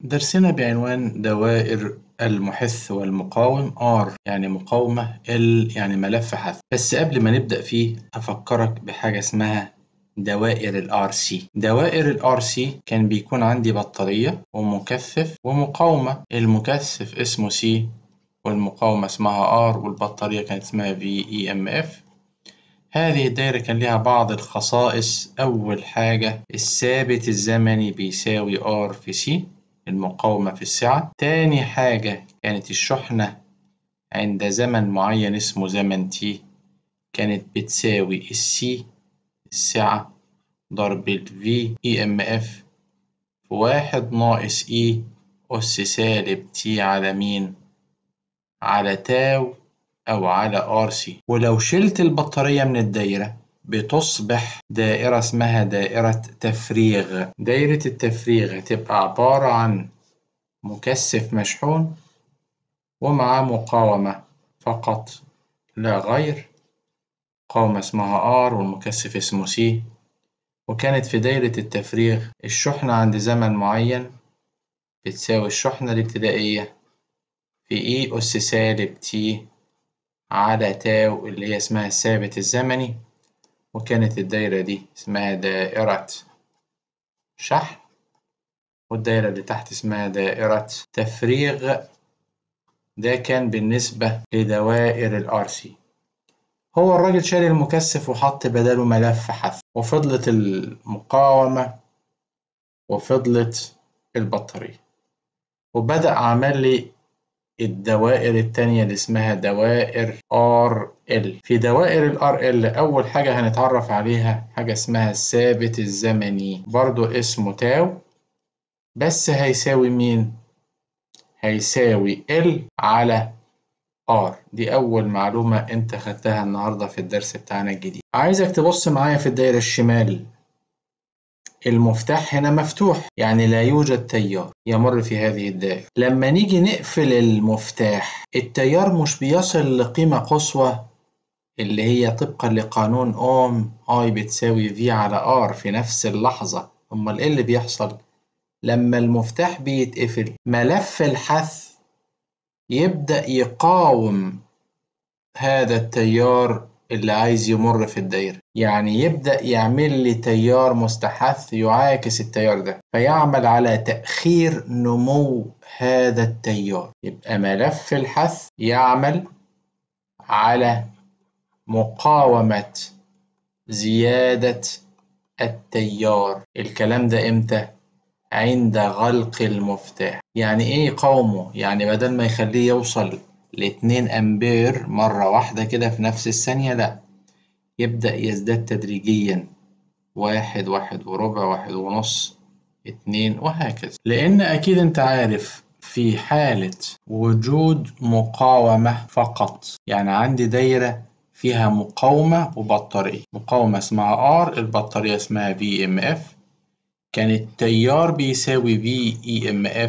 درسنا بعنوان دوائر المحث والمقاوم R يعني مقاومة L يعني ملف حث بس قبل ما نبدأ فيه أفكرك بحاجة اسمها دوائر ال RC دوائر ال RC كان بيكون عندي بطارية ومكثف ومقاومة المكثف اسمه C والمقاومة اسمها R والبطارية كانت اسمها VEMF هذه الدايرة كان لها بعض الخصائص أول حاجة الثابت الزمني بيساوي R في C المقاومة في السعة تاني حاجة كانت الشحنة عند زمن معين اسمه زمن T كانت بتساوي السي السعة ضرب ال V EMF في واحد ناقص E أس سالب T على مين؟ على تاو أو على ار سي ولو شلت البطارية من الدايرة بتصبح دائرة اسمها دائرة تفريغ دايرة التفريغ هتبقى عبارة عن مكثف مشحون ومعاه مقاومة فقط لا غير مقاومة اسمها R والمكثف اسمه C وكانت في دايرة التفريغ الشحنة عند زمن معين بتساوي الشحنة الابتدائية في E أس سالب T على تاو اللي هي اسمها الثابت الزمني وكانت الدايرة دي اسمها دائرة شحن والدايرة اللي تحت اسمها دائرة تفريغ ده كان بالنسبة لدوائر ال RC هو الراجل شال المكثف وحط بداله ملف حث وفضلت المقاومة وفضلت البطارية وبدأ عمل لي الدوائر التانية اللي اسمها دوائر RL في دوائر ال RL أول حاجة هنتعرف عليها حاجة اسمها الثابت الزمني برضو اسمه تاو بس هيساوي مين؟ هيساوي L على R دي أول معلومة أنت خدتها النهاردة في الدرس بتاعنا الجديد عايزك تبص معايا في الدايرة الشمال المفتاح هنا مفتوح يعني لا يوجد تيار يمر في هذه الدائرة لما نيجي نقفل المفتاح التيار مش بيصل لقيمة قصوى اللي هي طبقا لقانون أوم I بتساوي V على R في نفس اللحظة أمال إيه اللي بيحصل؟ لما المفتاح بيتقفل ملف الحث يبدأ يقاوم هذا التيار اللي عايز يمر في الدايرة يعني يبدأ يعمل لي تيار مستحث يعاكس التيار ده فيعمل على تأخير نمو هذا التيار يبقى ملف الحث يعمل على مقاومة زيادة التيار الكلام ده امتى؟ عند غلق المفتاح يعني ايه يقاومه؟ يعني بدل ما يخليه يوصل لاتنين أمبير مرة واحدة كده في نفس الثانية لأ يبدأ يزداد تدريجيا واحد واحد وربع واحد ونص اتنين وهكذا لأن أكيد أنت عارف في حالة وجود مقاومة فقط يعني عندي دايرة فيها مقاومة وبطارية مقاومة اسمها R البطارية اسمها VMF كان التيار بيساوي VEMF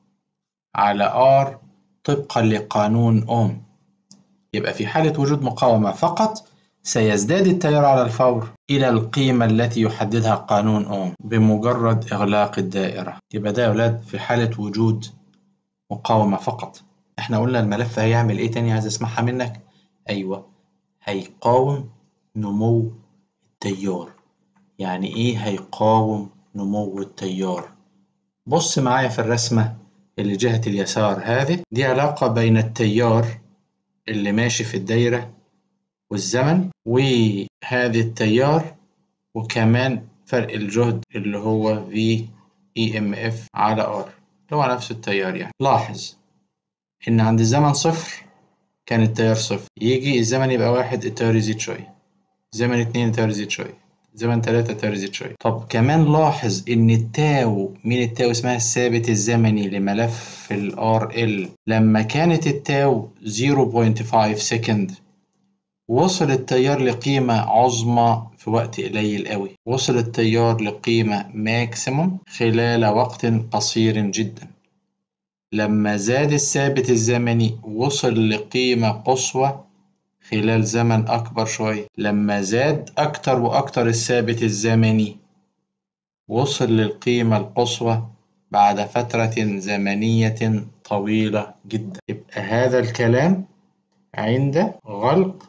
على R طبقا لقانون أوم يبقى في حالة وجود مقاومة فقط سيزداد التيار على الفور إلى القيمة التي يحددها قانون أوم بمجرد إغلاق الدائرة يبقى ده يا أولاد في حالة وجود مقاومة فقط إحنا قلنا الملف هيعمل إيه تاني عايز أسمعها منك أيوة هيقاوم نمو التيار يعني إيه هيقاوم نمو التيار بص معايا في الرسمة اللي جهة اليسار هذه دي علاقة بين التيار اللي ماشي في الدايرة والزمن وهذه التيار وكمان فرق الجهد اللي هو V EMF على R اللي هو نفس التيار يعني لاحظ إن عند الزمن صفر كان التيار صفر يجي الزمن يبقى واحد التيار يزيد شوية زمن اتنين التيار يزيد شوية زمن تلاتة التيار يزيد شوية طب كمان لاحظ إن التاو مين التاو اسمها الثابت الزمني لملف ال RL لما كانت التاو 0.5 سكند وصل التيار لقيمة عظمى في وقت قليل قوي وصل التيار لقيمة ماكسيموم خلال وقت قصير جدا لما زاد الثابت الزمني وصل لقيمة قصوى خلال زمن أكبر شوية لما زاد أكتر وأكتر الثابت الزمني وصل للقيمة القصوى بعد فترة زمنية طويلة جدا يبقى هذا الكلام عند غلق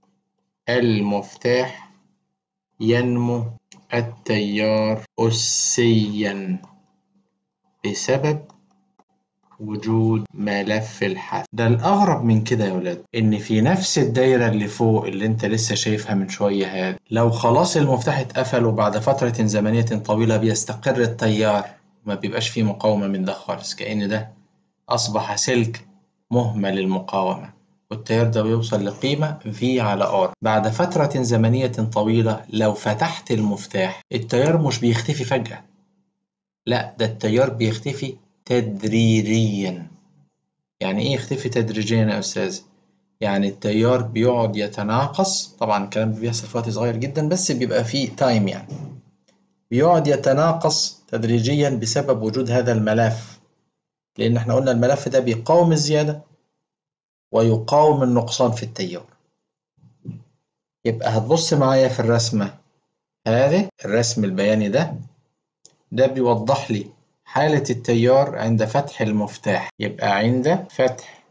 المفتاح ينمو التيار أسيا بسبب وجود ملف الحث ده الأغرب من كده يا ولاد إن في نفس الدايرة اللي فوق اللي أنت لسه شايفها من شوية هذه لو خلاص المفتاح اتقفل وبعد فترة زمنية طويلة بيستقر التيار ما بيبقاش فيه مقاومة من ده خالص كأن ده أصبح سلك مهمل المقاومة والتيار ده بيوصل لقيمة V على R بعد فترة زمنية طويلة لو فتحت المفتاح التيار مش بيختفي فجأة لا ده التيار بيختفي تدريجيا يعني ايه يختفي تدريجيا يا استاذ يعني التيار بيقعد يتناقص طبعا الكلام بيحصل في وقت صغير جدا بس بيبقى فيه تايم يعني بيقعد يتناقص تدريجيا بسبب وجود هذا الملف لان احنا قلنا الملف ده بيقاوم الزيادة ويقاوم النقصان في التيار يبقى هتبص معايا في الرسمة هذه الرسم البياني ده ده بيوضح لي حالة التيار عند فتح المفتاح يبقى عند فتح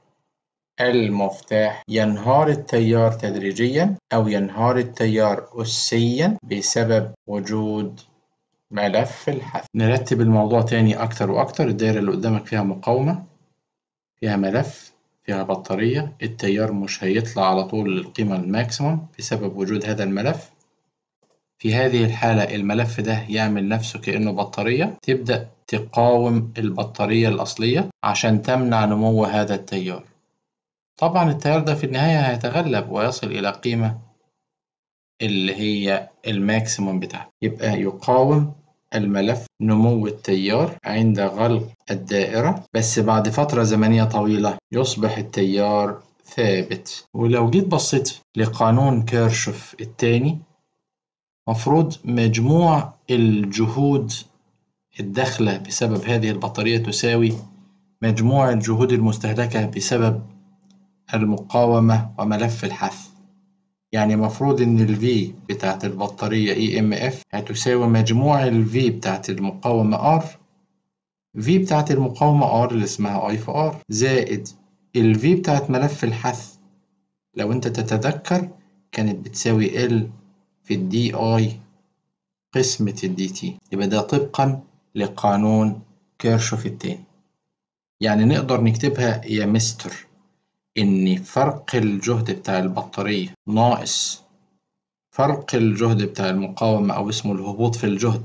المفتاح ينهار التيار تدريجيا أو ينهار التيار أسيا بسبب وجود ملف الحث نرتب الموضوع تاني أكتر وأكتر الدايرة اللي قدامك فيها مقاومة فيها ملف فيها بطارية التيار مش هيطلع على طول للقيمة الماكسيموم بسبب وجود هذا الملف في هذه الحالة الملف ده يعمل نفسه كأنه بطارية تبدأ تقاوم البطارية الأصلية عشان تمنع نمو هذا التيار طبعا التيار ده في النهاية هيتغلب ويصل إلى قيمة اللي هي الماكسيموم بتاعته يبقى يقاوم الملف نمو التيار عند غلق الدائرة بس بعد فترة زمنية طويلة يصبح التيار ثابت ولو جيت بصيت لقانون كيرشوف الثاني مفروض مجموع الجهود الداخلة بسبب هذه البطارية تساوي مجموع الجهود المستهلكة بسبب المقاومة وملف الحث يعني مفروض إن ال V بتاعت البطارية EMF هتساوي مجموع ال V بتاعت المقاومة R V بتاعت المقاومة R اللي اسمها I في R زائد ال V بتاعت ملف الحث لو أنت تتذكر كانت بتساوي L في ال DI قسمة ال DT يبقى ده طبقا لقانون كيرشوف التاني يعني نقدر نكتبها يا مستر إن فرق الجهد بتاع البطارية ناقص فرق الجهد بتاع المقاومة أو اسمه الهبوط في الجهد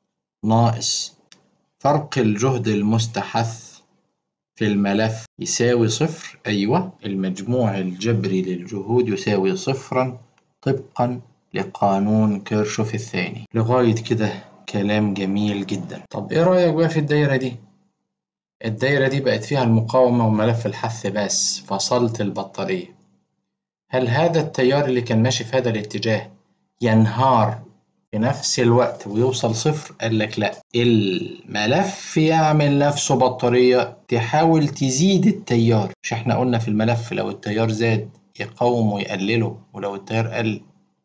ناقص فرق الجهد المستحث في الملف يساوي صفر أيوة المجموع الجبري للجهود يساوي صفرا طبقا لقانون كيرشوف الثاني لغاية كده كلام جميل جدا طب إيه رأيك بقى في الدايرة دي؟ الدايرة دي بقت فيها المقاومة وملف الحث بس فصلت البطارية هل هذا التيار اللي كان ماشي في هذا الاتجاه ينهار في نفس الوقت ويوصل صفر؟ قال لك لأ الملف يعمل نفسه بطارية تحاول تزيد التيار مش احنا قلنا في الملف لو التيار زاد يقاوم ويقلله ولو التيار قل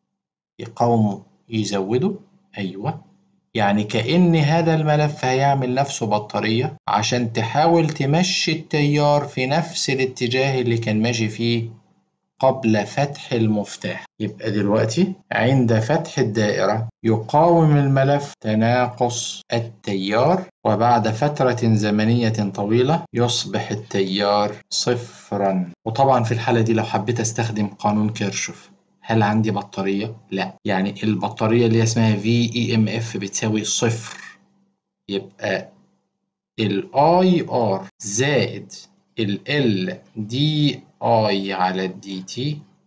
يقاوم يزوده أيوه يعني كأن هذا الملف هيعمل نفسه بطارية عشان تحاول تمشي التيار في نفس الاتجاه اللي كان ماشي فيه قبل فتح المفتاح يبقى دلوقتي عند فتح الدائرة يقاوم الملف تناقص التيار وبعد فترة زمنية طويلة يصبح التيار صفرا وطبعا في الحالة دي لو حبيت استخدم قانون كيرشوف هل عندي بطارية؟ لا يعني البطارية اللي اسمها VEMF بتساوي صفر يبقى ال IR زائد ال LDI على ال DT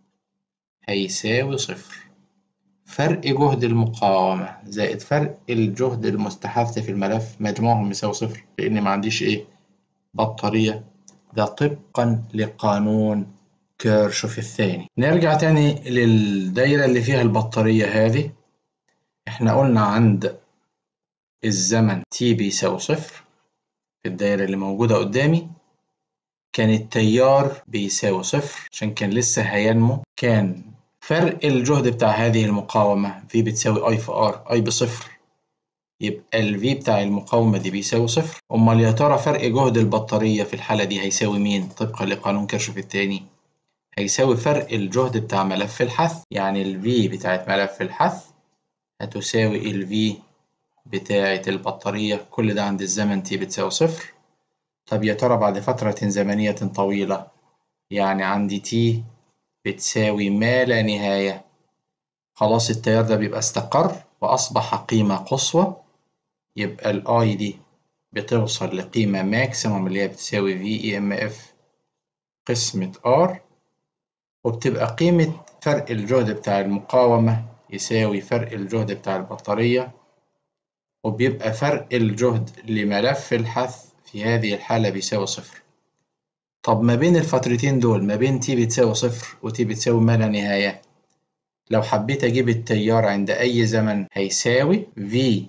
هيساوي صفر فرق جهد المقاومة زائد فرق الجهد المستحث في الملف مجموعهم يساوي صفر لأن ما عنديش إيه بطارية ده طبقا لقانون كيرشوف الثاني نرجع تاني للدايرة اللي فيها البطارية هذه احنا قلنا عند الزمن t بيساوي صفر في الدايرة اللي موجودة قدامي كان التيار بيساوي صفر عشان كان لسه هينمو كان فرق الجهد بتاع هذه المقاومة V بتساوي I في R I بصفر يبقى ال V بتاع المقاومة دي بيساوي صفر أمال يا ترى فرق جهد البطارية في الحالة دي هيساوي مين طبقا لقانون كيرشوف التاني هيساوي فرق الجهد بتاع ملف الحث يعني ال V بتاعت ملف الحث هتساوي ال V بتاعت البطارية كل ده عند الزمن t بتساوي صفر طب يا ترى بعد فترة زمنية طويلة يعني عندي t بتساوي ما لا نهاية خلاص التيار ده بيبقى استقر وأصبح قيمة قصوى يبقى ال I دي بتوصل لقيمة ماكسيموم اللي هي بتساوي V E M F قسمة R وبتبقى قيمة فرق الجهد بتاع المقاومة يساوي فرق الجهد بتاع البطارية وبيبقى فرق الجهد لملف الحث في هذه الحالة بيساوي صفر طب ما بين الفترتين دول ما بين t بتساوي صفر و t بتساوي ما لا نهاية لو حبيت أجيب التيار عند أي زمن هيساوي V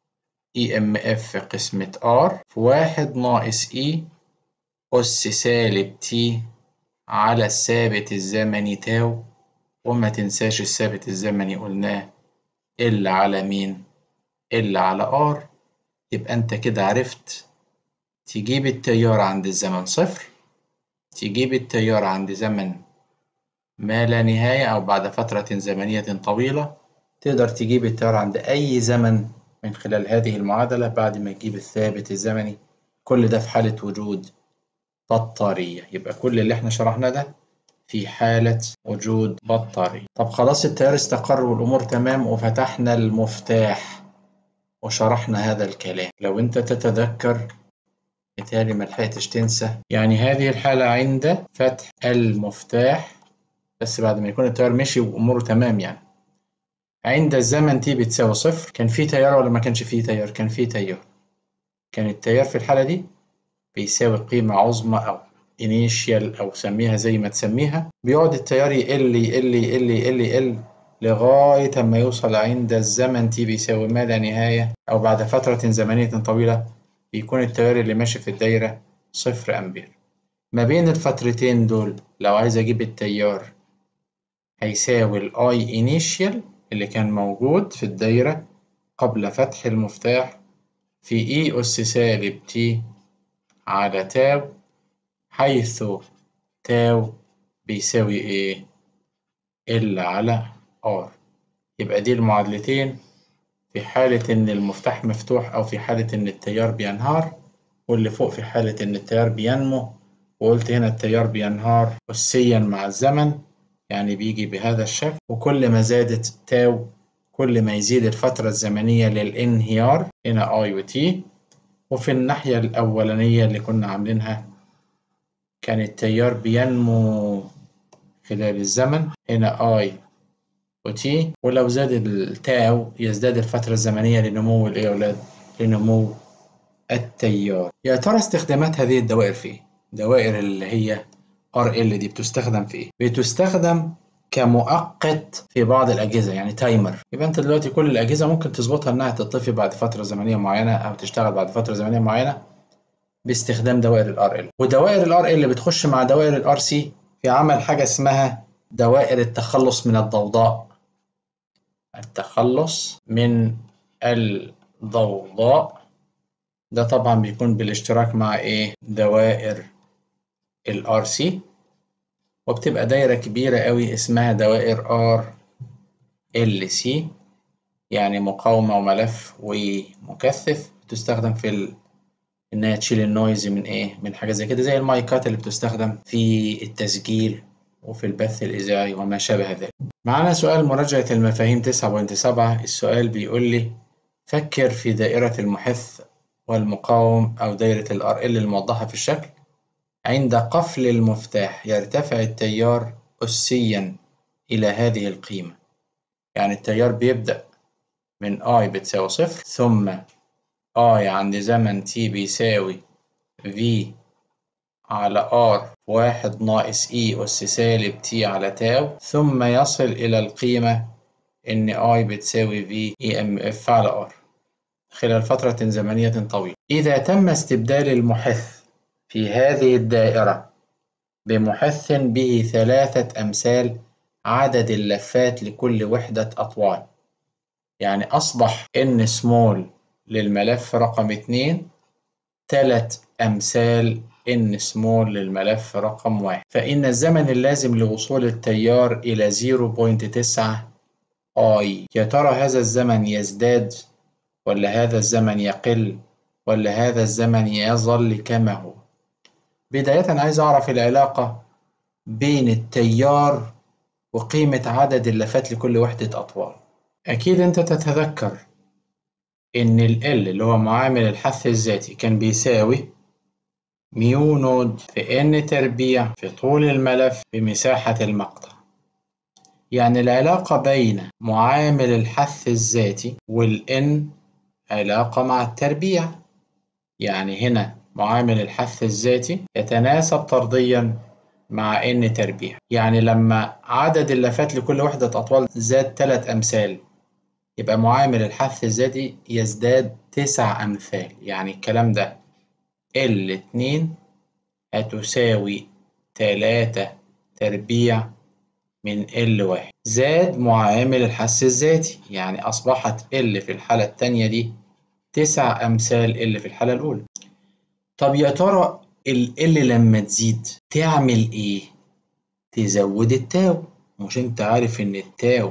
EMF قسمة R في واحد ناقص E أس سالب T على الثابت الزمني تاو وما تنساش الثابت الزمني قلناه ال على مين؟ ال على R يبقى أنت كده عرفت تجيب التيار عند الزمن صفر تجيب التيار عند زمن ما لا نهاية أو بعد فترة زمنية طويلة تقدر تجيب التيار عند أي زمن من خلال هذه المعادلة بعد ما تجيب الثابت الزمني كل ده في حالة وجود بطارية يبقى كل اللي احنا شرحناه ده في حالة وجود بطارية طب خلاص التيار استقر والأمور تمام وفتحنا المفتاح وشرحنا هذا الكلام لو انت تتذكر بالتالي ما لحقتش تنسى يعني هذه الحالة عند فتح المفتاح بس بعد ما يكون التيار مشي وأموره تمام يعني عند الزمن t بتساوي صفر كان في تيار ولا ما كانش فيه تيار؟ كان فيه تيار كان التيار في الحالة دي بيساوي قيمة عظمى أو initial أو سميها زي ما تسميها بيقعد التيار يقل يقل يقل يقل يقل لغاية ما يوصل عند الزمن t بيساوي ما لا نهاية أو بعد فترة زمنية طويلة بيكون التيار اللي ماشي في الدايرة صفر أمبير ما بين الفترتين دول لو عايز أجيب التيار هيساوي ال I initial اللي كان موجود في الدايرة قبل فتح المفتاح في E أس سالب T على تاو حيث تاو بيساوي إيه؟ ال على R يبقى دي المعادلتين في حالة إن المفتاح مفتوح أو في حالة إن التيار بينهار واللي فوق في حالة إن التيار بينمو وقلت هنا التيار بينهار أسيا مع الزمن يعني بيجي بهذا الشكل وكل ما زادت تاو كل ما يزيد الفترة الزمنية للانهيار هنا اي وتي وفي الناحية الأولانية اللي كنا عاملينها كان التيار بينمو خلال الزمن هنا اي وتي ولو زاد التاو يزداد الفترة الزمنية لنمو الايه يا ولاد؟ لنمو التيار يا ترى استخدامات هذه الدوائر في ايه؟ دوائر اللي هي ار ال دي بتستخدم في ايه؟ بتستخدم كمؤقت في بعض الاجهزه يعني تايمر يبقى انت دلوقتي كل الاجهزه ممكن تظبطها انها تطفي بعد فتره زمنيه معينه او تشتغل بعد فتره زمنيه معينه باستخدام دوائر الار ال ودوائر الار ال بتخش مع دوائر الار سي في عمل حاجه اسمها دوائر التخلص من الضوضاء التخلص من الضوضاء ده طبعا بيكون بالاشتراك مع ايه دوائر الار سي وبتبقى دايرة كبيرة قوي اسمها دوائر ار ال سي يعني مقاومة وملف ومكثف بتستخدم في ال... إنها تشيل النويز من إيه؟ من حاجة زي كده زي المايكات اللي بتستخدم في التسجيل وفي البث الإذاعي وما شابه ذلك. معانا سؤال مراجعة المفاهيم 9.7 السؤال بيقول لي فكر في دائرة المحث والمقاوم أو دايرة ال RL الموضحة في الشكل عند قفل المفتاح يرتفع التيار أسيا إلى هذه القيمة يعني التيار بيبدأ من I بتساوي صفر ثم I عند زمن T بيساوي V على R واحد ناقص E أس سالب T على تاو ثم يصل إلى القيمة إن I بتساوي V EMF على R خلال فترة زمنية طويلة إذا تم استبدال المحث في هذه الدائرة بمحث به ثلاثة أمثال عدد اللفات لكل وحدة أطوال يعني أصبح N small للملف رقم اتنين تلات أمثال n سمول للملف رقم واحد فإن الزمن اللازم لوصول التيار إلى 0.9 I يا ترى هذا الزمن يزداد ولا هذا الزمن يقل ولا هذا الزمن يظل كما هو بداية عايز أعرف العلاقة بين التيار وقيمة عدد اللفات لكل وحدة أطوال أكيد أنت تتذكر إن ال L اللي هو معامل الحث الذاتي كان بيساوي ميو نود في N تربيع في طول الملف بمساحة المقطع يعني العلاقة بين معامل الحث الذاتي وال N علاقة مع التربيع يعني هنا معامل الحث الذاتي يتناسب طرديا مع n تربيع يعني لما عدد اللفات لكل وحدة أطوال زاد تلات أمثال يبقى معامل الحث الذاتي يزداد تسع أمثال يعني الكلام ده ال اتنين هتساوي تلاتة تربيع من ال واحد زاد معامل الحث الذاتي يعني أصبحت ال في الحالة التانية دي تسع أمثال ال في الحالة الأولى طب يا ترى ال ال لما تزيد تعمل إيه؟ تزود التاو مش أنت عارف إن التاو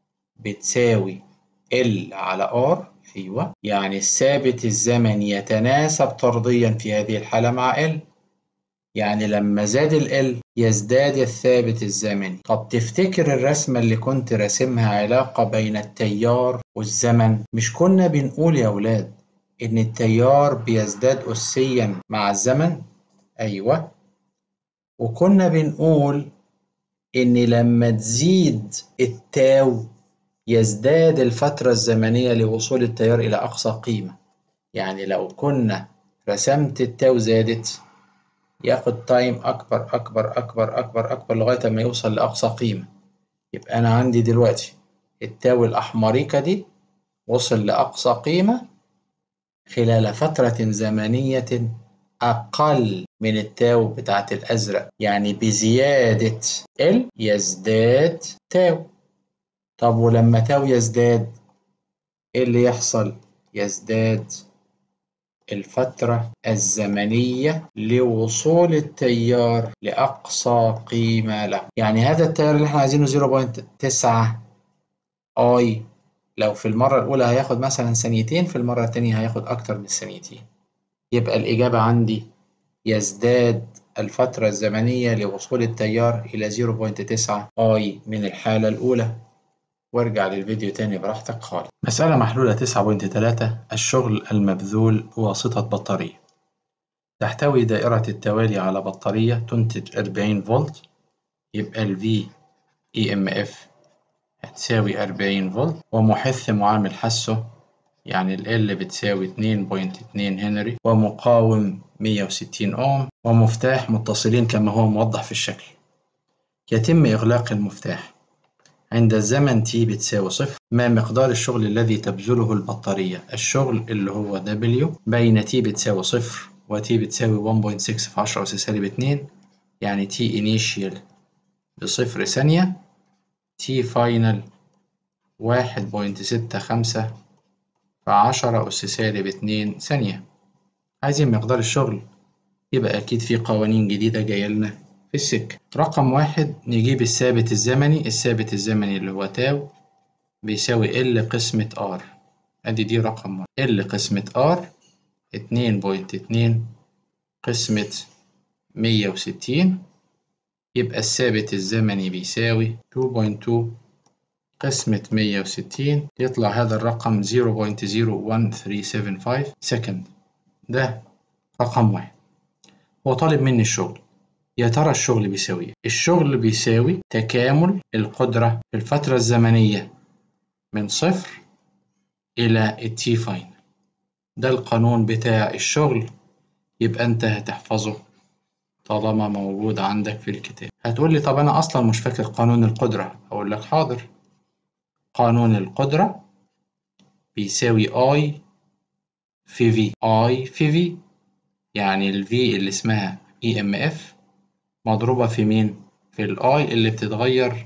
بتساوي ال على ار أيوه يعني الثابت الزمني يتناسب طرديا في هذه الحالة مع ال يعني لما زاد ال L يزداد الثابت الزمني طب تفتكر الرسمة اللي كنت راسمها علاقة بين التيار والزمن مش كنا بنقول يا ولاد إن التيار بيزداد أسيا مع الزمن أيوة وكنا بنقول إن لما تزيد التاو يزداد الفترة الزمنية لوصول التيار إلى أقصى قيمة يعني لو كنا رسمت التاو زادت ياخد تايم أكبر أكبر أكبر أكبر أكبر لغاية ما يوصل لأقصى قيمة يبقى أنا عندي دلوقتي التاو الأحمريكة دي وصل لأقصى قيمة خلال فترة زمنية أقل من التاو بتاعت الأزرق يعني بزيادة ال يزداد تاو طب ولما تاو يزداد إيه اللي يحصل؟ يزداد الفترة الزمنية لوصول التيار لأقصى قيمة له يعني هذا التيار اللي احنا عايزينه 0.9 اي لو في المرة الأولى هياخد مثلا ثانيتين في المرة التانية هياخد أكتر من ثانيتين يبقى الإجابة عندي يزداد الفترة الزمنية لوصول التيار إلى 0.9 اي من الحالة الأولى وارجع للفيديو تاني براحتك خالص مسألة محلولة 9.3 الشغل المبذول بواسطة بطارية تحتوي دائرة التوالي على بطارية تنتج 40 فولت يبقى ال V EMF هتساوي 40 فولت ومحث معامل حثه يعني ال L بتساوي 2.2 هنري ومقاوم 160 أوم ومفتاح متصلين كما هو موضح في الشكل يتم إغلاق المفتاح عند الزمن t بتساوي صفر ما مقدار الشغل الذي تبذله البطارية الشغل اللي هو W بين t بتساوي صفر و t بتساوي 1.6 في 10 أس سالب 2 يعني t initial بصفر ثانية t final 1.65 في 10 أس سالب 2 ثانية عايزين مقدار الشغل يبقى أكيد في قوانين جديدة جاية لنا في السكة رقم واحد نجيب الثابت الزمني الثابت الزمني اللي هو تاو بيساوي ال قسمة ار ادي دي رقم واحد ال قسمة ار اتنين بوينت اتنين قسمة مية وستين يبقى الثابت الزمني بيساوي تو بوينت تو قسمة مية وستين يطلع هذا الرقم زيرو بوينت زيرو ون ثري سفن فايف سكند ده رقم واحد هو طالب مني الشغل يا ترى الشغل بيساوي ايه؟ الشغل بيساوي تكامل القدرة في الفترة الزمنية من صفر إلى التي فاين ده القانون بتاع الشغل يبقى أنت هتحفظه طالما موجود عندك في الكتاب هتقول لي طب أنا أصلا مش فاكر قانون القدرة أقول لك حاضر قانون القدرة بيساوي I في V I في V يعني ال V اللي اسمها EMF مضروبة في مين؟ في الآي اللي بتتغير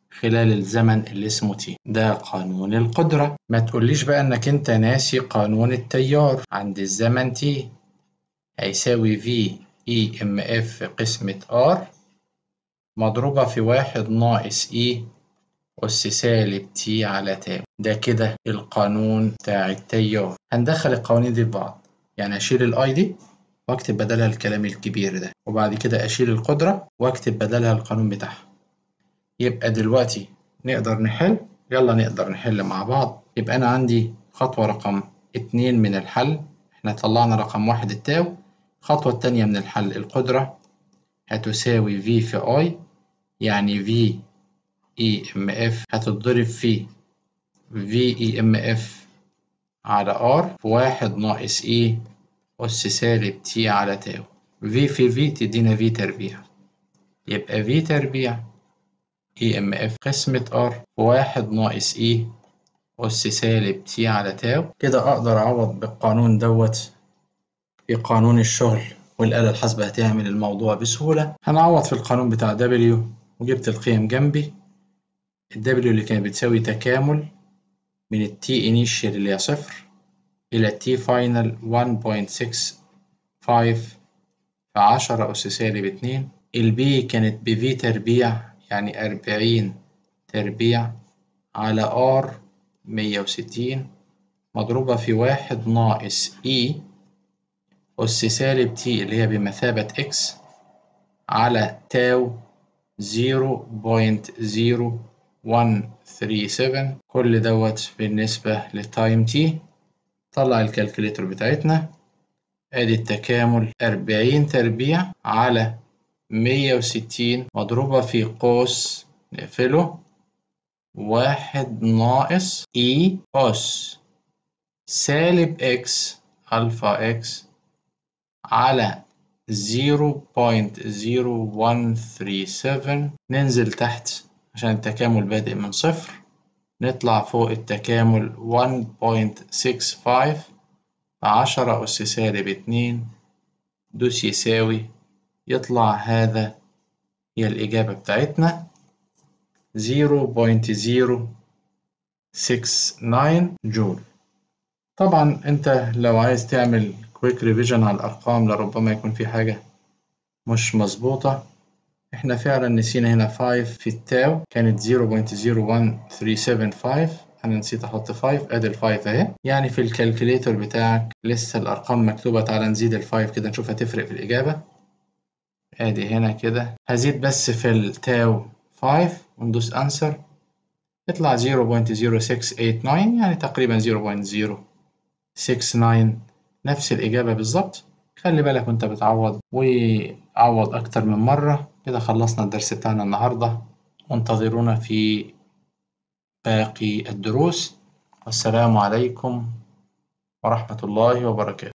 خلال الزمن اللي اسمه تي ده قانون القدرة ما تقوليش بقى انك انت ناسي قانون التيار عند الزمن تي هيساوي في اي ام اف قسمة ار مضروبة في واحد ناقص اي أس سالب تي على تاو ده كده القانون بتاع التيار هندخل القوانين دي في بعض يعني أشيل الأي دي وأكتب بدلها الكلام الكبير ده وبعد كده أشيل القدرة وأكتب بدلها القانون بتاعها يبقى دلوقتي نقدر نحل يلا نقدر نحل مع بعض يبقى أنا عندي خطوة رقم اتنين من الحل احنا طلعنا رقم واحد التاو الخطوة التانية من الحل القدرة هتساوي في في اي يعني في اي ام اف هتتضرب في في اي ام اف على ار في واحد ناقص اي أس سالب تي على تاو في في في تدينا في تربيع يبقى في تربيع اي ام اف قسمة ار في واحد ناقص اي أس سالب تي على تاو كده أقدر أعوض بالقانون دوت في قانون الشغل والآلة الحاسبة هتعمل الموضوع بسهولة هنعوض في القانون بتاع W وجبت القيم جنبي ال W اللي كانت بتساوي تكامل من ال T initial اللي هي صفر إلى T final 1.65 في عشرة أس سالب اتنين ال B كانت ب V تربيع يعني أربعين تربيع على R مية وستين مضروبة في واحد ناقص E أس سالب T اللي هي بمثابة X على تاو زيرو بوينت زيرو ون ثري سفن كل دوت بالنسبة للتايم تي طلع الكالكوليتر بتاعتنا ادي التكامل أربعين تربيع على مية وستين مضروبة في قوس نقفله واحد ناقص اي أس سالب اكس ألفا اكس على 0.0137 ننزل تحت عشان التكامل بادئ من صفر نطلع فوق التكامل 1.65 عشرة أس سالب اتنين دوس يساوي يطلع هذا هي الإجابة بتاعتنا 0.069 جول طبعا أنت لو عايز تعمل كويك ريفيجن على الأرقام لربما يكون في حاجة مش مظبوطة احنا فعلا نسينا هنا 5 في التاو كانت 0.01375 أنا نسيت أحط 5 أدي ال 5 أهي يعني في الكالكوليتر بتاعك لسه الأرقام مكتوبة تعالى نزيد ال 5 كده نشوف هتفرق في الإجابة أدي هنا كده هزيد بس في التاو 5 وندوس أنسر يطلع 0.0689 يعني تقريبا 0.069 نفس الإجابة بالظبط خلي بالك وأنت بتعوض وعوض أكتر من مرة كده خلصنا الدرس بتاعنا النهاردة وانتظرونا في باقي الدروس والسلام عليكم ورحمة الله وبركاته